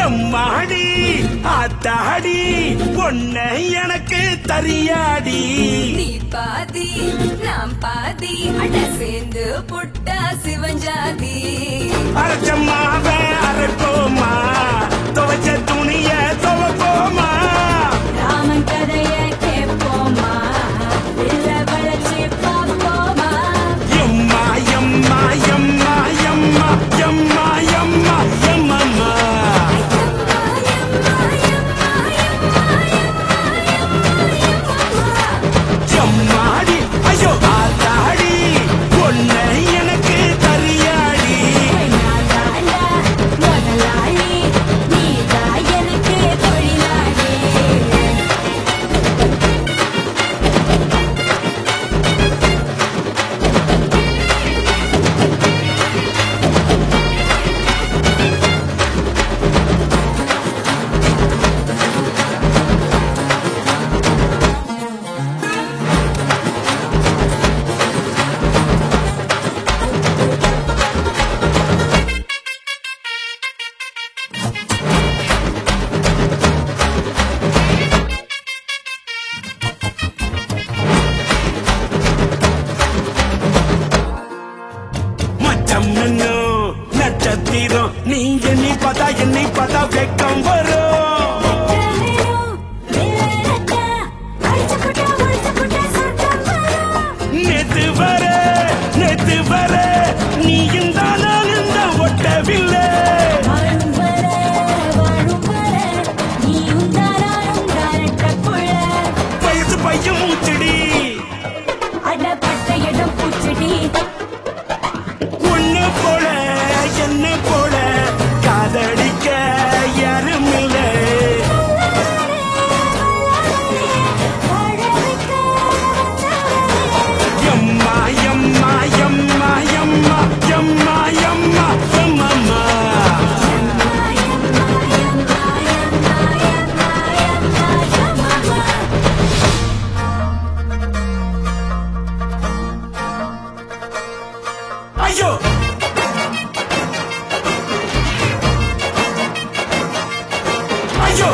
எம்மாடி ஆத்தாடி பொண்ண எனக்கு தரியாடி நீ பாதி நாம் பாதி அட சேர்ந்து புட்டா சிவஞ்சாதி அரைச்சம்மாவ அரைப்போமா துவைச்ச துணிய துவைப்போமா ராமன் கதைய கேட்போமா இல்ல வளைச்சு பார்ப்போமா எம்மா எம்மா எம்மா எம்மா எம்மா எம்மா எம்மம்மா எம்மாடி ஐயோ ஆத்தாடி பொண்ண எனக்கு தரியாடி முதலாளி நீதான் எனக்கு தொழிலாளி மச்சம் நின்னு நட்சத்திரம் நீ என்னை பார்த்தா என்னை பார்த்தா வெக்கம் வரும் நேத்து வர நேத்து வர நீ இந்த நான் இந்த ஒட்டவில்லை வயசு பையன் மூச்சடி ஒண்ணு போல என்ன போல காதடிக்க யாரும் இல்லை எம்மா எம்மா எம்மா எம்மா எம்மா எம்மா எம்மம்மா ஐயோ ஐயோ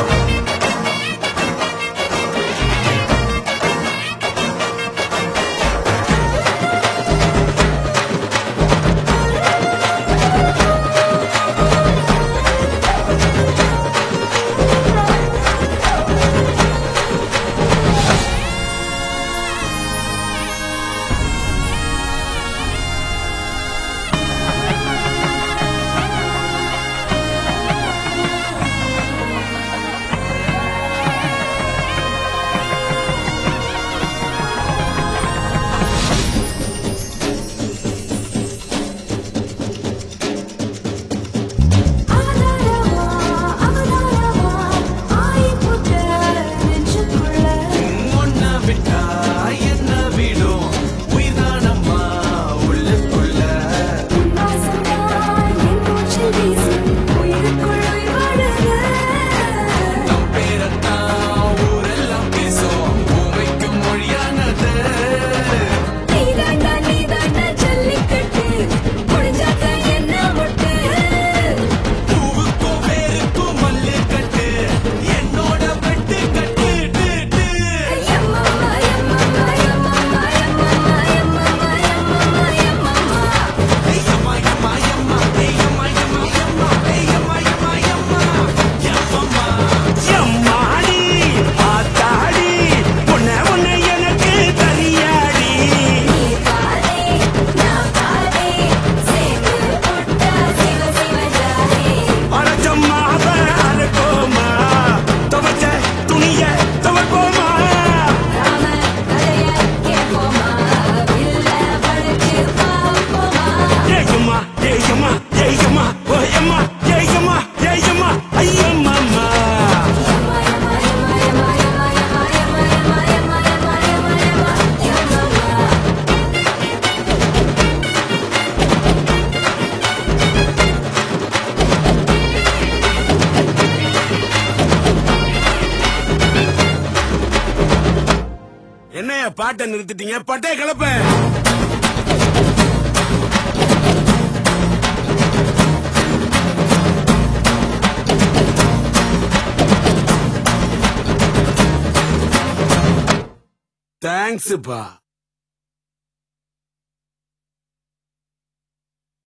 ஒன்ன விட்டா என்ன விடும் உயிர்தானம்மா உள்ளுக்குள்ள நம் பேரத்தான் ஊரெல்லாம் பேசும் பூமிக்கும் மொழியானது பூவுக்கும் வேருக்கும் மல்லு கட்டு என்னோட வெட்டு கட்டு டு, டு. ஏய் அம்மா, அம்மா, அம்மா, ஏய் அம்மா, அம்மா, அம்மா, ஏய் அம்மா, அம்மா, அம்மா, எம்மம்மா. எம்மாடி ஆத்தாடி பொண்ண உன்னை எனக்கு தரியாடி அரைச்சம்மாவ அரைப்போமா துவைச்ச துணிய துவைப்போமா ஏயம்மா ஏயம்மா ஏயம்மா ஓயம்மா ஏயம்மா ஏயம்மா ஐயம்மாம்மா என்னைய பாட்டை நிறுத்திட்டீங்க பட்டே கிளப்ப தேங்க்ஸ்ப்பா